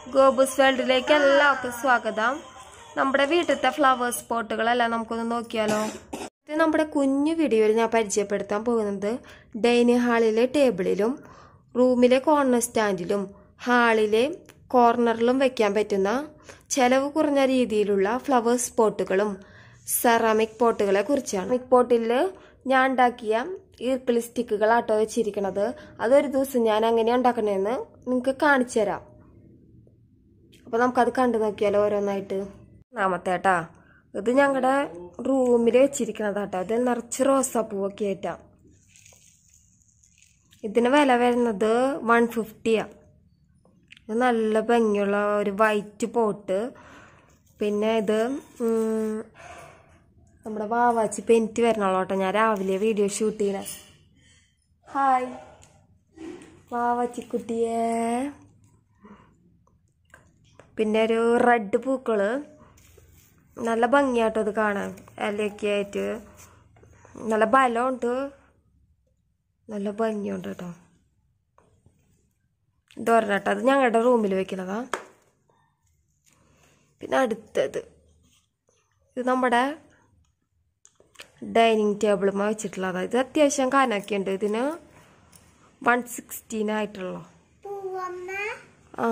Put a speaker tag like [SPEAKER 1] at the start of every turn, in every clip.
[SPEAKER 1] ഗോബുസ് വേൾഡിലേക്ക് എല്ലാവർക്കും സ്വാഗതം നമ്മുടെ വീട്ടിലത്തെ ഫ്ലവേഴ്സ് പോട്ടുകളെല്ലാം നമുക്കൊന്ന് നോക്കിയാലോ ഇത് നമ്മുടെ കുഞ്ഞു വീഡിയോയിൽ ഞാൻ പരിചയപ്പെടുത്താൻ പോകുന്നത് ഡൈനിങ് ഹാളിലെ ടേബിളിലും റൂമിലെ കോർണർ സ്റ്റാൻഡിലും ഹാളിലെ കോർണറിലും വെക്കാൻ പറ്റുന്ന ചെലവ് കുറഞ്ഞ രീതിയിലുള്ള ഫ്ലവേഴ്സ് പോട്ടുകളും സെറാമിക് പോട്ടുകളെ കുറിച്ചാണ് സെറാമിക് പോട്ടിൽ ഞാൻ ഉണ്ടാക്കിയ ഈർക്കിളി സ്റ്റിക്കുകളാട്ടോ വെച്ചിരിക്കണത് അതൊരു ദിവസം ഞാൻ എങ്ങനെയാണ് ഉണ്ടാക്കണതെന്ന് നിങ്ങൾക്ക് കാണിച്ചു തരാം അപ്പോൾ നമുക്കത് കണ്ടു നോക്കിയാലോ ഓരോന്നായിട്ട് ഒന്നാമത്തെ കേട്ടാ ഇത് ഞങ്ങളുടെ റൂമിൽ വെച്ചിരിക്കണതാട്ടോ ഇത് നിറച്ച് റോസാപ്പൂവൊക്കെ ആയിട്ടാ ഇതിന് വില വരുന്നത് വൺ ഫിഫ്റ്റിയാ ഇത് നല്ല ഭംഗിയുള്ള ഒരു വൈറ്റ് പോട്ട് പിന്നെ ഇത് ഉം, നമ്മുടെ വാവാച്ചി പെൻറ്റ് വരണോളൂ കേട്ടോ ഞാൻ രാവിലെ വീഡിയോ ഷൂട്ട് ചെയ്യണ ഹായ് വാവാച്ചിക്കുട്ടിയേ പിന്നെ ഒരു റെഡ് പൂക്കള് നല്ല ഭംഗിയാട്ടോ ഇത് കാണാൻ ഇലയൊക്കെ ആയിട്ട് നല്ല ബലമുണ്ട് നല്ല ഭംഗിയുണ്ട് കേട്ടോ ഇത് ഒരെണ്ണം അത് ഞങ്ങളുടെ റൂമിൽ വെക്കണതാ പിന്നെ അടുത്തത് ഇത് നമ്മുടെ ഡൈനിങ് ടേബിളുമ്മ വെച്ചിട്ടുള്ളതാ ഇത് അത്യാവശ്യം കാനൊക്കെ ഉണ്ട് ഇതിന് വൺ സിക്സ്റ്റീൻ ആയിട്ടുള്ളൂ ആ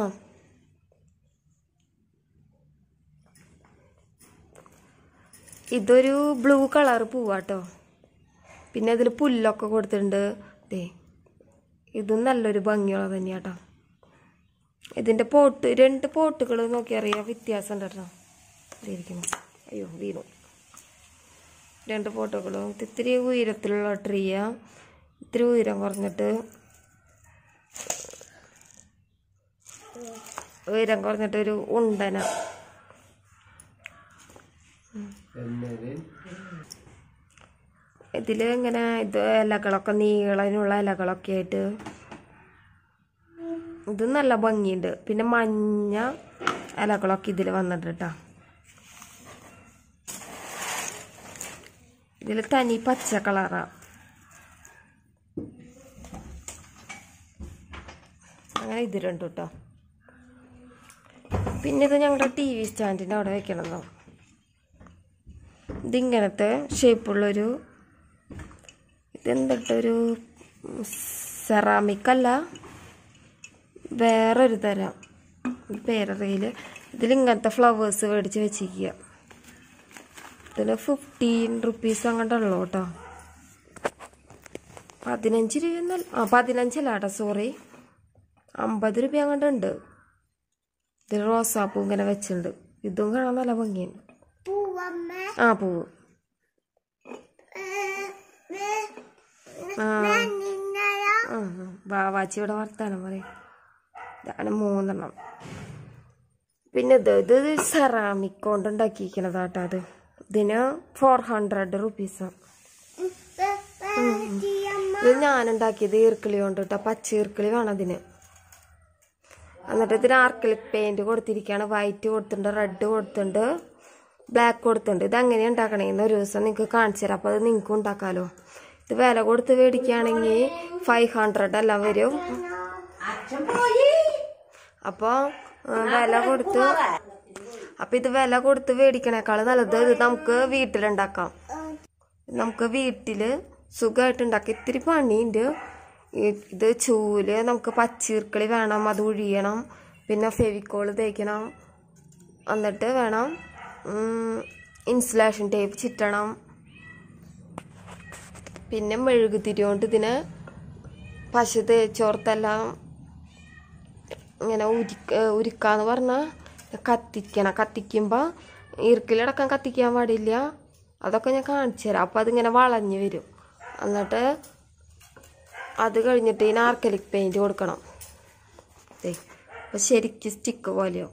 [SPEAKER 1] ഇതൊരു ബ്ലൂ കളർ പൂവാട്ടോ പിന്നെ ഇതിൽ പുല്ലൊക്കെ കൊടുത്തിട്ടുണ്ട് ദേ ഇതും നല്ലൊരു ഭംഗിയുള്ള തന്നെയാട്ടോ ഇതിൻ്റെ പോട്ട് രണ്ട് പോട്ടുകൾ നോക്കി അറിയാം വ്യത്യാസം ഉണ്ട് കേട്ടോ ഇരിക്കുന്നു അയ്യോ വീണു രണ്ട് പോട്ടുകളും ഇത് ഇത്തിരി ഉയരത്തിലുള്ള ട്രീയാ ഇത്തിരി ഉയരം കുറഞ്ഞിട്ട് ഉയരം കുറഞ്ഞിട്ട് ഒരു ഉണ്ടന ഇതിൽ ഇങ്ങനെ ഇത് ഇലകളൊക്കെ നീളനുള്ള ഇലകളൊക്കെ ആയിട്ട് ഇത് നല്ല ഭംഗിയുണ്ട് പിന്നെ മഞ്ഞ ഇലകളൊക്കെ ഇതിൽ വന്നിട്ട് കേട്ടോ ഇതിൽ തനി പച്ച കളറാ അങ്ങനെ ഇത് രണ്ടും കേട്ടോ പിന്നെ ഇത് ഞങ്ങളുടെ ടി വി സ്റ്റാൻഡിൻ്റെ അവിടെ വെക്കണതോ ഇതിങ്ങനത്തെ ഷേപ്പുള്ളൊരു ഇതെന്തിട്ടൊരു സെറാമിക് അല്ല വേറൊരു തരം ഒരു പേരറിയില്ല ഇതിലിങ്ങനത്തെ ഫ്ലവേഴ്സ് മേടിച്ച് വെച്ചിരിക്കുക ഇതിന് ഫിഫ്റ്റീൻ റുപ്പീസ് അങ്ങോട്ട് ഉള്ളു കേട്ടോ പതിനഞ്ച് രൂപ എന്നല്ല ആ പതിനഞ്ചല്ല കേട്ടോ സോറി അമ്പത് രൂപ അങ്ങോട്ട് ഉണ്ട് ഇതിൽ റോസാപ്പൂ ഇങ്ങനെ വെച്ചിട്ടുണ്ട് ഇതും കാണാൻ നല്ല ഭംഗിയുണ്ട് ആ പൂവ് ആ ആ ആ. വാവാച്ചി ഇവിടെ വർത്താനം പറയും ഇതാണ് മൂന്നെണ്ണം പിന്നെ ഇത് ഇത് സെറാമിക് കൊണ്ട് ഉണ്ടാക്കിയിരിക്കണതാട്ടോ അത് ഇതിന് ഫോർ ഹൺഡ്രഡ് റുപ്പീസാണ് ഇത് ഞാൻ ഉണ്ടാക്കിയത് ഈർക്കിളി കൊണ്ട് കേട്ടോ പച്ച ഈർക്കിളി വേണം അതിന് എന്നിട്ട് ഇതിന് ആർക്കിളിക് പെയിന്റ് കൊടുത്തിരിക്കുകയാണ് വൈറ്റ് കൊടുത്തിട്ടുണ്ട് റെഡ് കൊടുത്തിട്ടുണ്ട് ബ്ലാക്ക് കൊടുത്തിട്ടുണ്ട് ഇത് എങ്ങനെയാണ് ഉണ്ടാക്കണേന്ന് ഒരു ദിവസം നിങ്ങൾക്ക് കാണിച്ചു തരാം അപ്പോൾ അത് നിങ്ങൾക്കും ഉണ്ടാക്കാമല്ലോ ഇത് വില കൊടുത്ത് മേടിക്കുകയാണെങ്കിൽ ഫൈവ് ഹൺഡ്രഡ് എല്ലാം വരും അപ്പോൾ വില കൊടുത്ത് അപ്പം ഇത് വില കൊടുത്ത് മേടിക്കണേക്കാൾ നല്ലത് ഇത് നമുക്ക് വീട്ടിലുണ്ടാക്കാം നമുക്ക് വീട്ടിൽ സുഖമായിട്ട് ഉണ്ടാക്കാം ഇത്തിരി പണിയുണ്ട് ഈ- ഇത് ചൂല് നമുക്ക് പച്ചീർക്കളി വേണം അത് ഒഴിയണം പിന്നെ ഫെവിക്കോൾ തേക്കണം എന്നിട്ട് വേണം ഇൻസുലേഷൻ ടേപ്പ് ചിറ്റണം പിന്നെ മെഴുകുതിരി കൊണ്ട് ഇതിനെ പശു തേച്ചോർത്തെല്ലാം ഇങ്ങനെ ഉരുക്ക ഉരുക്കാന്ന് പറഞ്ഞാൽ കത്തിക്കണം കത്തിക്കുമ്പോൾ ഈർക്കിലടക്കം കത്തിക്കാൻ പാടില്ല അതൊക്കെ ഞാൻ കാണിച്ചു തരാം അപ്പോൾ അതിങ്ങനെ വളഞ്ഞു വരും എന്നിട്ട് അത് കഴിഞ്ഞിട്ട് ഇതിന് ആർക്കലിക് പെയിൻറ് കൊടുക്കണം ദേ അപ്പോൾ ശരിക്കും സ്റ്റിക്ക് പോലെയോ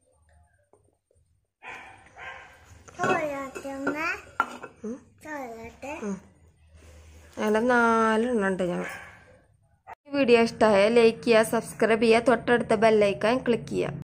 [SPEAKER 1] അങ്ങനെ നാലെണ്ണം ഉണ്ട് ഞാൻ വീഡിയോ ഇഷ്ടമായ ലൈക്ക് ചെയ്യുക സബ്സ്ക്രൈബ് ചെയ്യുക തൊട്ടടുത്ത ബെല്ലൈക്കാൻ ക്ലിക്ക് ചെയ്യുക